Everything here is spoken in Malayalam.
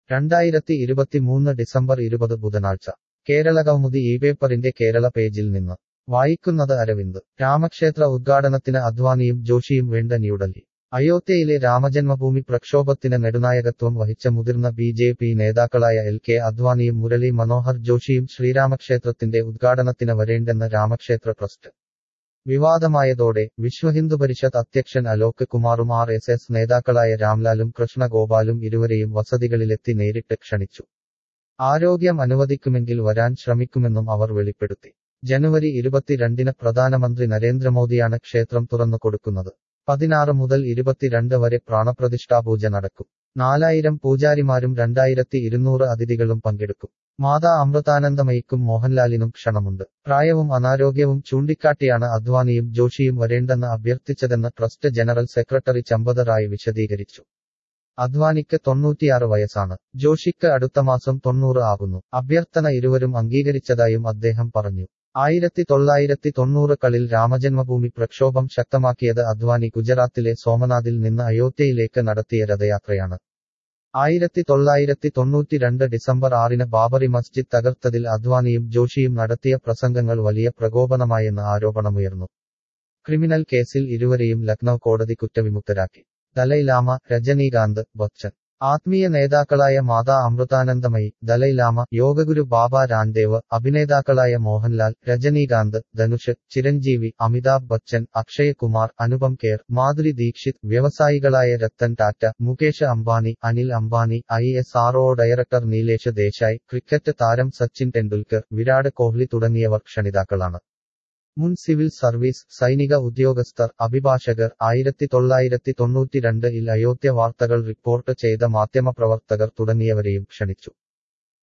രണ്ടായിരത്തി ഇരുപത്തിമൂന്ന് ഡിസംബർ ഇരുപത് ബുധനാഴ്ച കേരളകൗമുദി ഈ പേപ്പറിന്റെ കേരള പേജിൽ നിന്ന് വായിക്കുന്നത് അരവിന്ദ് രാമക്ഷേത്ര ഉദ്ഘാടനത്തിന് അദ്വാനിയും ജോഷിയും വേണ്ട ന്യൂഡൽഹി അയോധ്യയിലെ രാമജന്മഭൂമി പ്രക്ഷോഭത്തിന് നെടുനായകത്വം വഹിച്ച മുതിർന്ന ബി ജെ പി നേതാക്കളായ എൽ കെ അദ്വാനിയും മുരളി മനോഹർ ജോഷിയും ശ്രീരാമക്ഷേത്രത്തിന്റെ ഉദ്ഘാടനത്തിന് വരേണ്ടെന്ന് രാമക്ഷേത്ര ട്രസ്റ്റ് വിവാദമായതോടെ വിശ്വഹിന്ദു പരിഷത്ത് അധ്യക്ഷൻ അലോക് കുമാറും ആർ എസ് എസ് നേതാക്കളായ രാംലാലും കൃഷ്ണഗോപാലും ഇരുവരെയും വസതികളിലെത്തി നേരിട്ട് ക്ഷണിച്ചു ആരോഗ്യം അനുവദിക്കുമെങ്കിൽ വരാൻ ശ്രമിക്കുമെന്നും അവർ വെളിപ്പെടുത്തി ജനുവരി ഇരുപത്തിരണ്ടിന് പ്രധാനമന്ത്രി നരേന്ദ്രമോദിയാണ് ക്ഷേത്രം തുറന്നു കൊടുക്കുന്നത് പതിനാറ് മുതൽ ഇരുപത്തിരണ്ട് വരെ പ്രാണപ്രതിഷ്ഠാപൂജ നടക്കും നാലായിരം പൂജാരിമാരും രണ്ടായിരത്തി ഇരുന്നൂറ് അതിഥികളും പങ്കെടുക്കും മാതാ അമൃതാനന്ദമയിക്കും മോഹൻലാലിനും ക്ഷണമുണ്ട് പ്രായവും അനാരോഗ്യവും ചൂണ്ടിക്കാട്ടിയാണ് അദ്വാനിയും ജോഷിയും വരേണ്ടെന്ന് അഭ്യർത്ഥിച്ചതെന്ന് trust general secretary Champat Rai വിശദീകരിച്ചു അദ്വാനിക്ക് തൊണ്ണൂറ്റിയാറ് വയസ്സാണ് ജോഷിക്ക് അടുത്ത മാസം തൊണ്ണൂറ് ആകുന്നു അഭ്യർത്ഥന ഇരുവരും അംഗീകരിച്ചതായും അദ്ദേഹം പറഞ്ഞു ആയിരത്തി തൊള്ളായിരത്തി തൊണ്ണൂറുകളിൽ രാമജന്മഭൂമി പ്രക്ഷോഭം ശക്തമാക്കിയത് അദ്വാനി ഗുജറാത്തിലെ സോമനാഥിൽ നിന്ന് അയോധ്യയിലേക്ക് നടത്തിയ രഥയാത്രയാണ് ആയിരത്തി തൊള്ളായിരത്തി തൊണ്ണൂറ്റിരണ്ട് ഡിസംബർ ആറിന് ബാബറി മസ്ജിദ് തകർത്തതിൽ അദ്വാനിയും ജോഷിയും നടത്തിയ പ്രസംഗങ്ങൾ വലിയ പ്രകോപനമായെന്ന് ആരോപണമുയർന്നു ക്രിമിനൽ കേസിൽ ഇരുവരെയും ലക്നൌ കോടതി കുറ്റവിമുക്തരാക്കി ദലൈലാമ രജനീകാന്ത് ബച്ചൻ ആത്മീയ നേതാക്കളായ മാതാ അമൃതാനന്ദമയി ദലൈലാമ യോഗഗുരു ബാബ രാംദേവ് അഭിനേതാക്കളായ മോഹൻലാൽ രജനീകാന്ത് ധനുഷ് ചിരഞ്ജീവി അമിതാഭ് ബച്ചൻ അക്ഷയ് കുമാർ അനുപം കെയർ മാധുരി ദീക്ഷിത് വ്യവസായികളായ Ratan Tata Mukesh Ambani Anil Ambani I S RO director Nilesh Desai cricket താരം സച്ചിൻ ടെണ്ടുൽക്കർ വിരാട് കോഹ്ലി തുടങ്ങിയവർ ക്ഷണിതാക്കളാണ് മുൻ സിവിൽ സർവീസ് സൈനിക ഉദ്യോഗസ്ഥർ അഭിഭാഷകർ ആയിരത്തി തൊള്ളായിരത്തി തൊണ്ണൂറ്റിരണ്ട് ഇൽ അയോധ്യ വാർത്തകൾ റിപ്പോർട്ട് ചെയ്ത മാധ്യമപ്രവർത്തകർ തുടങ്ങിയവരെയും ക്ഷണിച്ചു